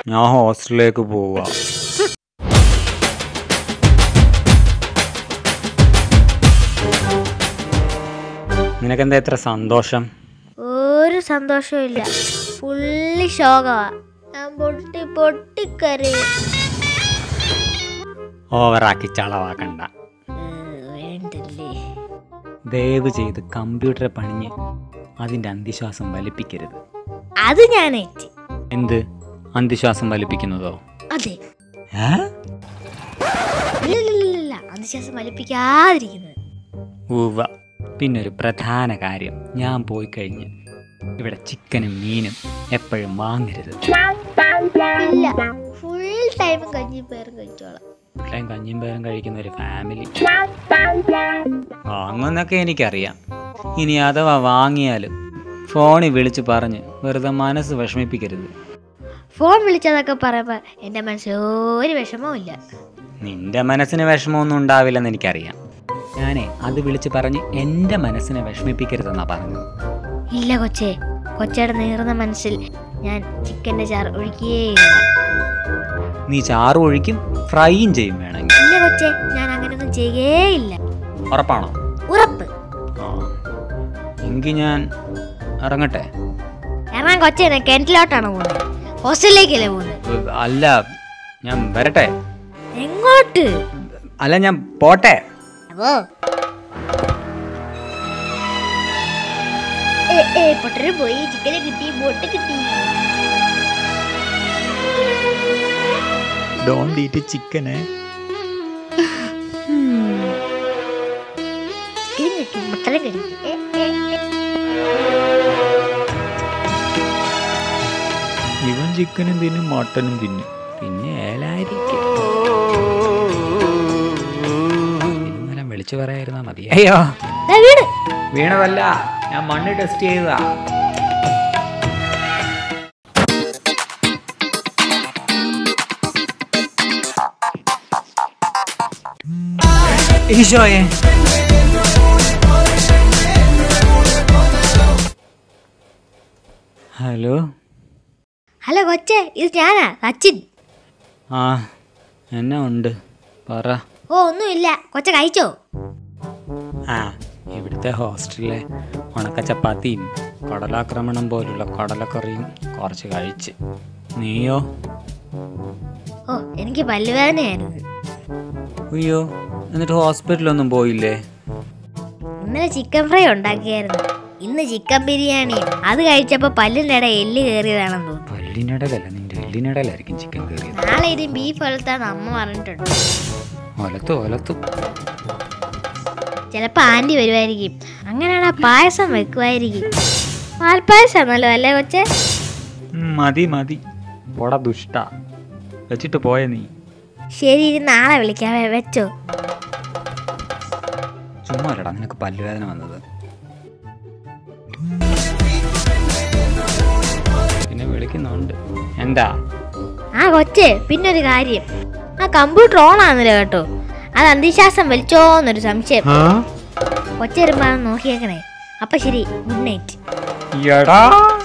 ഞാൻ ഹോസ്റ്റലിലേക്ക് പോവാ നിനക്കെന്താ ഇത്ര സന്തോഷം ഒരു സന്തോഷവും ഇല്ല ഫുള്ളി ശോകമാ ഞാൻ പൊട്ടി പൊട്ടിക്കരയും ഓവറാക്കി ചളവാക്കണ്ട വേണ്ടല്ലേ ദയവ് ചെയ്ത് കമ്പ്യൂട്ടറെ പണിഞ്ഞ് അതിൻ്റെ അന്തിശ്വാസം വലിപ്പിക്കരുത് അത് ഞാൻ ഏറ്റി എന്ത് അന്തിശ്വാസം വലിപ്പിക്കുന്നതോ അതെ ഏ? ഇല്ലില്ലില്ലില്ല അന്ധശ്വാസം വലിപ്പിക്കാതിരിക്കുന്നത് ഉവ്വ പിന്നൊരു പ്രധാന കാര്യം ഞാൻ പോയി കഴിഞ്ഞ് ഇവിടെ ചിക്കനും മീനും എപ്പോഴും വാങ്ങരുത് ഇല്ല ഫുൾ ടൈം കഞ്ഞി പേരും കഴിച്ചോളാം ടൈം കഞ്ഞിയും പേരും കഴിക്കുന്ന ഒരു ഫാമിലി വാങ്ങുന്നൊക്കെ എനിക്കറിയാം ഇനി അഥവാ വാങ്ങിയാലും ഫോണിൽ വിളിച്ച് പറഞ്ഞ് വെറുതെ മനസ്സ് വിഷമിപ്പിക്കരുത് ഫോൺ വിളിച്ചതൊക്കെ പറയുമ്പോൾ എൻ്റെ മനസ്സിൽ ഒരു വിഷമവും ഇല്ല നിന്റെ മനസ്സിന് വിഷമമൊന്നും ഉണ്ടാവില്ലെന്ന് എനിക്കറിയാം ഞാനേ അത് വിളിച്ച് പറഞ്ഞ് എൻ്റെ മനസ്സിനെ വിഷമിപ്പിക്കരുതെന്നാ പറഞ്ഞത് ഇല്ല കൊച്ചേ കൊച്ചയുടെ നീറുന്ന മനസ്സിൽ ഞാൻ ചിക്കൻ്റെ ചാർ ഒഴുകിയേയില്ല നീ ചാറ് ഒഴിക്കും ഫ്രൈയും ചെയ്യും വേണമെങ്കിൽ ഇല്ല കൊച്ചേ ഞാൻ അങ്ങനെയൊന്നും ചെയ്യുകയില്ല ഉറപ്പാണോ ഉറപ്പ് ആ എങ്കിൽ ഞാൻ ഇറങ്ങട്ടെ കാരണം കൊച്ചേ ഞാൻ കിണറ്റിലോട്ടാണ് പോകുന്നത് ഹോസ്റ്റലിലേക്കല്ലേ പോകുന്നത് ഉ, അല്ല ഞാൻ വരട്ടെ എങ്ങോട്ട് അല്ല ഞാൻ പോട്ടെ അപ്പോ ഏ ഏ പൊട്ടര് പോയി ചിക്കനെ കിട്ടി ബോട്ട് കിട്ടി ഡോണ്ട് ഈറ്റ് ചിക്കനെ ചിക്കനും കിട്ടി മുട്ടനും കിട്ടി ഏ, ഏ, ഏ. ഇവൻ ചിക്കനും തിന്നും മട്ടനും തിന്നും പിന്നെ ഏലായിരിക്കും ഇന്നലെ വിളിച്ചു പറയായിരുന്നാ മതി അയ്യോ ദാ വീട് വീണതല്ല ഞാൻ മണ്ണ് ടെസ്റ്റ് ചെയ്തതാ ഈശോയെ ഹലോ ഹലോ കൊച്ചേ ഇത് ഞാനാ സച്ചിൻ ആ എന്നാ ഉണ്ട് പറ ഓ ഒന്നുമില്ല കൊച്ച കഴിച്ചോ ആ ഇവിടുത്തെ ഹോസ്റ്റലിലെ ഉണക്ക ചപ്പാത്തിയും കടലാക്രമണം പോലുള്ള കടലക്കറിയും കുറച്ച് കഴിച്ച് നീയോ ഓ എനിക്ക് പല്ലുവേദനയായിരുന്നു അയ്യോ എന്നിട്ട് ഹോസ്പിറ്റലൊന്നും പോയില്ലേ ഇന്നലെ ചിക്കൻ ഫ്രൈ ഉണ്ടാക്കിയായിരുന്നു ഇന്ന് ചിക്കൻ ബിരിയാണി അത് കഴിച്ചപ്പോ പല്ലിൻ്റെ ഇട എല്ല് കയറിയതാണെന്ന് തോന്നുന്നു പല്ലിനിടലല്ല നിന്റെ എല്ലിനിടലായിരിക്കും ചിക്കൻ കയറിയത് നാളെ ഇത് ബീഫ് വളർത്താന്ന് അമ്മ പറഞ്ഞിട്ടുണ്ട് ഒലത്തു ഒലത്തു ചിലപ്പോ ആന്റി വരുമായിരിക്കും അങ്ങനെയാണ് പായസം വെക്കുമായിരിക്കും പാൽപ്പായസം നല്ലോ അല്ലേ കൊച്ചേ ഉം, മതി മതി പൊട ദുഷ്ട വെച്ചിട്ട് പോയ നീ ശരി ഇനി നാളെ വിളിക്കാവേ വെച്ചോ ചുമ്മാ അല്ലടാ നിനക്ക് പല്ലുവേദന വന്നത് പിന്നെ വിളിക്കുന്നുണ്ട് എന്താ ആ കൊച്ചേ പിന്നൊരു കാര്യം ആ കമ്പ്യൂട്ടർ ഓൺ ആകുന്നില്ല കേട്ടോ അത് അന്തിശ്വാസം വലിച്ചോന്നൊരു സംശയം കൊച്ചേരുമ്പോ നോക്കിയേക്കണേ അപ്പൊ ശരി ഗുഡ് നൈറ്റ് എടാ